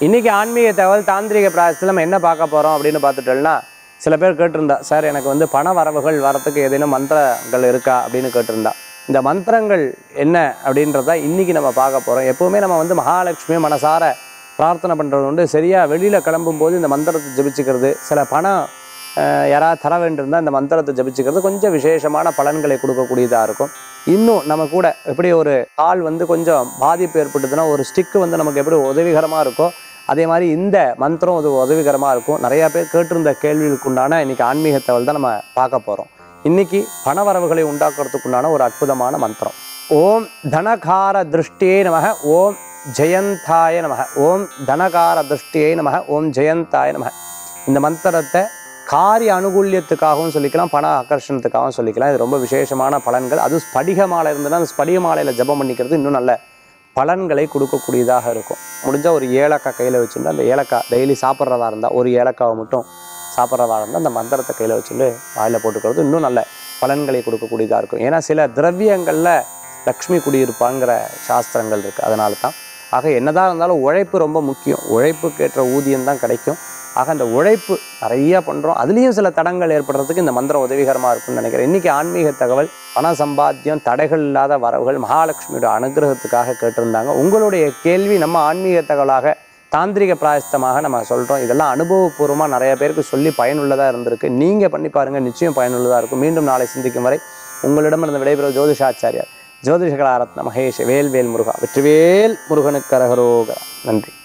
இன்னைக்கு ஆன்மீக தகவல் தாந்திரிக பிராயசத்தில் நம்ம என்ன பார்க்க போகிறோம் அப்படின்னு பார்த்துட்டோம்னா சில பேர் கேட்டிருந்தா சார் எனக்கு வந்து பண வரவுகள் வரத்துக்கு ஏதேனும் மந்திரங்கள் இருக்கா அப்படின்னு கேட்டிருந்தா இந்த மந்திரங்கள் என்ன அப்படின்றத இன்னைக்கு நம்ம பார்க்க போகிறோம் எப்போவுமே நம்ம வந்து மகாலட்சுமி மனசார பிரார்த்தனை பண்ணுறது உண்டு சரியாக வெளியில் கிளம்பும்போது இந்த மந்திரத்தை ஜபிச்சுக்கிறது சில பணம் அஹ், யாராவது தர வேண்டியிருந்தால் இந்த மந்திரத்தை ஜபிச்சுக்கிறது கொஞ்சம் விசேஷமான பலன்களை கொடுக்கக்கூடியதாக இருக்கும் இன்னும் நம்ம கூட எப்படி ஒரு கால் வந்து கொஞ்சம் பாதிப்பு ஏற்பட்டுதுன்னா ஒரு ஸ்டிக்கு வந்து நமக்கு எப்படி உதவிகரமாக இருக்கோ அதே மாதிரி இந்த மந்திரம் அது உதவிகரமாக இருக்கும் நிறையா பேர் கேட்டிருந்த கேள்விகளுக்கு உண்டான இன்னைக்கு ஆன்மீக தகவல் தான் நம்ம பார்க்க போகிறோம் இன்னைக்கு பணவரவுகளை உண்டாக்குறதுக்குண்டான ஒரு அற்புதமான மந்திரம் ஓம் தனகார திருஷ்டியே நமக ஓம் ஜெயந்தாய நமக ஓம் தனகார திருஷ்டியே நமக ஓம் ஜெயந்தாய நமக இந்த மந்திரத்தை காரிய அனுகூல்யத்துக்காகவும் சொல்லிக்கலாம் பண ஆகர்ஷணத்துக்காகவும் சொல்லிக்கலாம் இது ரொம்ப விசேஷமான பலன்கள் அதுவும் ஸ்படிக மாலை இருந்ததுன்னா அந்த ஸ்படிக மாலையில் ஜெபம் பண்ணிக்கிறது இன்னும் நல்ல பலன்களை கொடுக்கக்கூடியதாக இருக்கும் முடிஞ்சால் ஒரு ஏலக்காய் கையில் வச்சுட்டு அந்த ஏலக்காய் டெய்லி சாப்பிட்றதா இருந்தால் ஒரு ஏலக்காவை மட்டும் சாப்பிட்றதா இருந்தால் அந்த மந்திரத்தை கையில் வச்சுட்டு வாயில் போட்டுக்கிறது இன்னும் நல்ல பலன்களை கொடுக்கக்கூடியதாக இருக்கும் ஏன்னா சில திரவியங்களில் லக்ஷ்மி குடியிருப்பாங்கிற சாஸ்திரங்கள் இருக்குது அதனால தான் ஆக என்னதான் இருந்தாலும் உழைப்பு ரொம்ப முக்கியம் உழைப்புக்கேற்ற ஊதியம் தான் கிடைக்கும் ஆக அந்த உழைப்பு நிறைய பண்ணுறோம் அதுலேயும் சில தடங்கள் ஏற்படுறதுக்கு இந்த மந்திரம் உதவிகரமாக இருக்கும்னு நினைக்கிறேன் இன்றைக்கி ஆன்மீக தகவல் பண சம்பாத்தியம் தடைகள் இல்லாத வரவுகள் மகாலட்சுமியோட அனுகிரகத்துக்காக கேட்டிருந்தாங்க உங்களுடைய கேள்வி நம்ம ஆன்மீக தகவலாக தாந்திரிக பிராயஸ்தமாக நம்ம சொல்கிறோம் இதெல்லாம் அனுபவபூர்வமாக நிறைய பேருக்கு சொல்லி பயனுள்ளதாக இருந்திருக்கு நீங்கள் பண்ணி பாருங்கள் நிச்சயம் பயனுள்ளதாக இருக்கும் மீண்டும் நாளை சிந்திக்கும் வரை உங்களிடமிருந்து விடைபெறும் ஜோதிஷாச்சாரியார் ஜோதிஷகலாரத்ன மகேஷ் வேல்வேல் முருகா வெற்றிவேல் முருகனுக்கு அரகரோகரா நன்றி